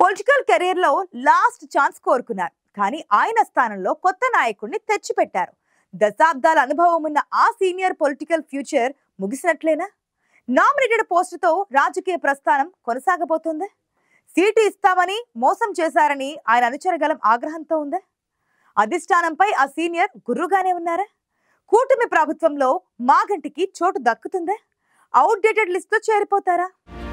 political career లో last chance కోరుకున్నారు కానీ ఆయన స్థానంలో కొత్త నాయకుడిని తెచ్చిపెట్టారు దశాబ్దాల అనుభవం ఉన్న ఆ సీనియర్ పొలిటికల్ ఫ్యూచర్ ముగిసినట్లేనా నామినేటెడ్ పోస్టుతో రాజకీయ ప్రస్థానం కొనసాగబోతుందా సీటు ఇస్తామని మోసం చేశారని ఆయన అనుచరగలం ఆగ్రహంతో ఉందా అధిష్టానంపై ఆ సీనియర్ గుర్రుగానే ఉన్నారా కూటమి ప్రభుత్వంలో మాగంటికి చోటు దక్కుతుందా అవుట్డేటెడ్ లిస్ట్ లో చేరిపోతారా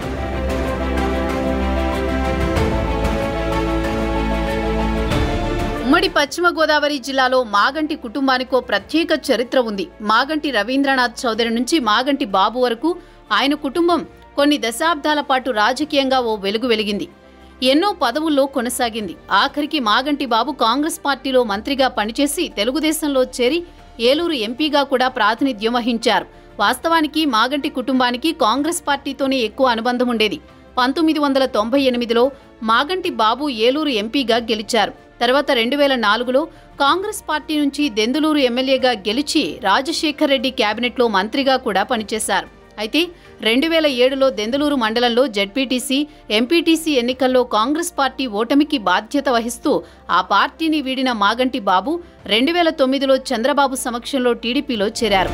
ఉమ్మడి పశ్చిమ గోదావరి జిల్లాలో మాగంటి కుటుంబానికో ప్రత్యేక చరిత్ర ఉంది మాగంటి రవీంద్రనాథ్ చౌదరి నుంచి మాగంటి బాబు వరకు ఆయన కుటుంబం కొన్ని దశాబ్దాల పాటు రాజకీయంగా ఓ వెలుగు వెలిగింది ఎన్నో పదవుల్లో కొనసాగింది ఆఖరికి మాగంటి బాబు కాంగ్రెస్ పార్టీలో మంత్రిగా పనిచేసి తెలుగుదేశంలో చేరి ఏలూరు ఎంపీగా కూడా ప్రాతినిధ్యం వహించారు వాస్తవానికి మాగంటి కుటుంబానికి కాంగ్రెస్ పార్టీతోనే ఎక్కువ అనుబంధం ఉండేది పంతొమ్మిది వందల తొంభై ఎనిమిదిలో మాగంటి బాబు ఏలూరు ఎంపీగా గెలిచారు తర్వాత రెండు వేల నాలుగులో కాంగ్రెస్ పార్టీ నుంచి దెందులూరు ఎమ్మెల్యేగా గెలిచి రాజశేఖర్ రెడ్డి కేబినెట్లో మంత్రిగా కూడా పనిచేశారు అయితే రెండు వేల ఏడులో దెందులూరు మండలంలో జడ్పీటీసీ ఎంపీటీసీ ఎన్నికల్లో కాంగ్రెస్ పార్టీ ఓటమికి బాధ్యత వహిస్తూ ఆ పార్టీని వీడిన మాగంటి బాబు రెండు వేల తొమ్మిదిలో చంద్రబాబు సమక్షంలో టీడీపీలో చేరారు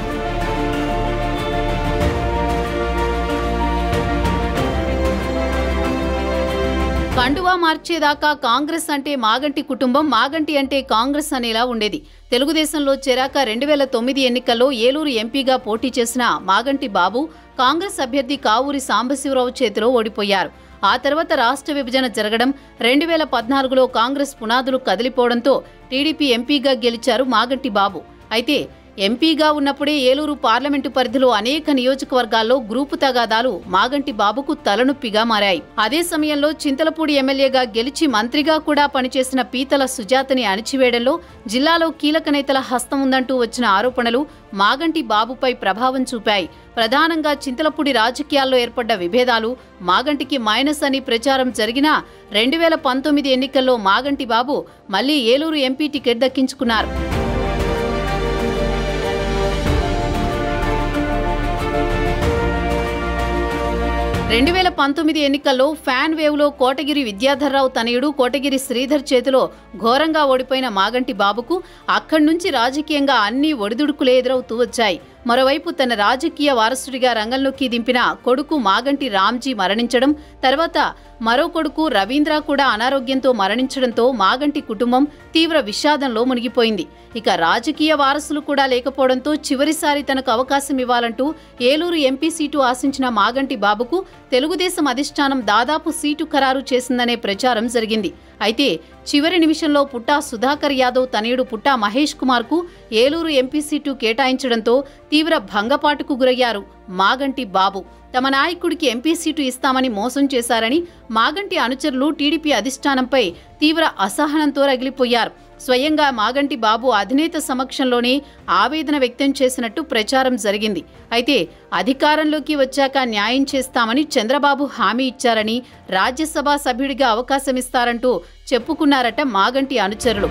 కండువా మార్చేదాకా కాంగ్రెస్ అంటే మాగంటి కుటుంబం మాగంటి అంటే కాంగ్రెస్ అనేలా ఉండేది తెలుగుదేశంలో చేరాక రెండు వేల తొమ్మిది ఎన్నికల్లో ఏలూరు ఎంపీగా పోటీ చేసిన మాగంటి బాబు కాంగ్రెస్ అభ్యర్థి కావూరి సాంబశివరావు చేతిలో ఓడిపోయారు ఆ తర్వాత రాష్ట్ర విభజన జరగడం రెండు వేల పద్నాలుగులో కాంగ్రెస్ పునాదులు కదిలిపోవడంతో టీడీపీ ఎంపీగా గెలిచారు మాగంటి బాబు అయితే ఎంపీగా ఉన్నప్పుడే ఏలూరు పార్లమెంటు పరిధిలో అనేక నియోజకవర్గాల్లో గ్రూపు తగాదాలు మాగంటి బాబుకు తలనొప్పిగా మారాయి అదే సమయంలో చింతలపూడి ఎమ్మెల్యేగా గెలిచి మంత్రిగా కూడా పనిచేసిన పీతల సుజాతని అణిచివేయడంలో జిల్లాలో కీలక నేతల హస్తం ఉందంటూ వచ్చిన ఆరోపణలు మాగంటి బాబుపై ప్రభావం చూపాయి ప్రధానంగా చింతలపూడి రాజకీయాల్లో ఏర్పడ్డ విభేదాలు మాగంటికి మైనస్ అని ప్రచారం జరిగినా రెండు వేల పంతొమ్మిది ఎన్నికల్లో మాగంటి బాబు మళ్లీ ఏలూరు ఎంపీ టికెట్ దక్కించుకున్నారు రెండు వేల పంతొమ్మిది ఎన్నికల్లో ఫ్యాన్ వేవ్లో కోటగిరి విద్యాధర్రావు తనయుడు కోటగిరి శ్రీధర్ చేతిలో ఘోరంగా ఓడిపోయిన మాగంటి బాబుకు అక్కడి నుంచి రాజకీయంగా అన్ని ఒడిదుడుకులే ఎదురవుతూ వచ్చాయి మరోవైపు తన రాజకీయ వారసుడిగా రంగంలోకి దింపిన కొడుకు మాగంటి రామ్జీ మరణించడం తర్వాత మరో కొడుకు రవీంద్ర కూడా అనారోగ్యంతో మరణించడంతో మాగంటి కుటుంబం తీవ్ర విషాదంలో మునిగిపోయింది ఇక రాజకీయ వారసులు కూడా లేకపోవడంతో చివరిసారి తనకు అవకాశం ఇవ్వాలంటూ ఏలూరు ఎంపీ సీటు ఆశించిన మాగంటి బాబుకు తెలుగుదేశం అధిష్టానం దాదాపు సీటు ఖరారు చేసిందనే ప్రచారం జరిగింది అయితే చివరి నిమిషంలో పుట్టా సుధాకర్ యాదవ్ తనయుడు పుట్టా మహేష్ కుమార్ కు ఏలూరు ఎంపీ సీటు కేటాయించడంతో తీవ్ర భంగపాటుకు గురయ్యారు మాగంటి బాబు తమ నాయకుడికి ఎంపీ సీటు ఇస్తామని మోసం చేశారని మాగంటి అనుచరులు టీడీపీ అధిష్టానంపై తీవ్ర అసహనంతో రగిలిపోయారు స్వయంగా మాగంటి బాబు అధినేత సమక్షంలోనే ఆవేదన వ్యక్తం చేసినట్టు ప్రచారం జరిగింది అయితే అధికారంలోకి వచ్చాక న్యాయం చేస్తామని చంద్రబాబు హామీ ఇచ్చారని రాజ్యసభ సభ్యుడిగా అవకాశం ఇస్తారంటూ చెప్పుకున్నారట మాగంటి అనుచరులు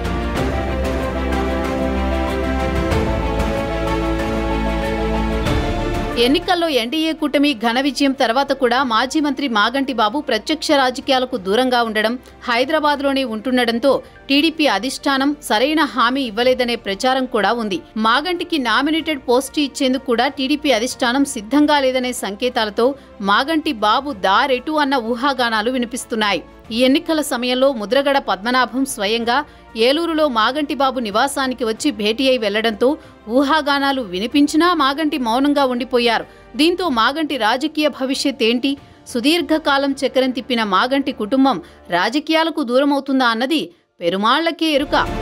ఎన్నికల్లో ఎన్డీఏ కూటమి ఘన విజయం తర్వాత కూడా మాజీ మంత్రి మాగంటి బాబు ప్రత్యక్ష రాజకీయాలకు దూరంగా ఉండడం హైదరాబాద్లోనే ఉంటుండటంతో టీడీపీ అధిష్టానం సరైన హామీ ఇవ్వలేదనే ప్రచారం కూడా ఉంది మాగంటికి నామినేటెడ్ పోస్టు ఇచ్చేందుకు కూడా టీడీపీ అధిష్టానం సిద్ధంగా లేదనే సంకేతాలతో మాగంటి బాబు దారెటు అన్న ఊహాగానాలు వినిపిస్తున్నాయి ఈ ఎన్నికల సమయంలో ముద్రగడ పద్మనాభం స్వయంగా ఏలూరులో మాగంటి బాబు నివాసానికి వచ్చి భేటీ అయి వెళ్లడంతో ఊహాగానాలు వినిపించినా మాగంటి మౌనంగా ఉండిపోయారు దీంతో మాగంటి రాజకీయ భవిష్యత్ ఏంటి సుదీర్ఘకాలం చక్రం తిప్పిన మాగంటి కుటుంబం రాజకీయాలకు దూరమవుతుందా అన్నది పెరుమాళ్లకే ఎరుక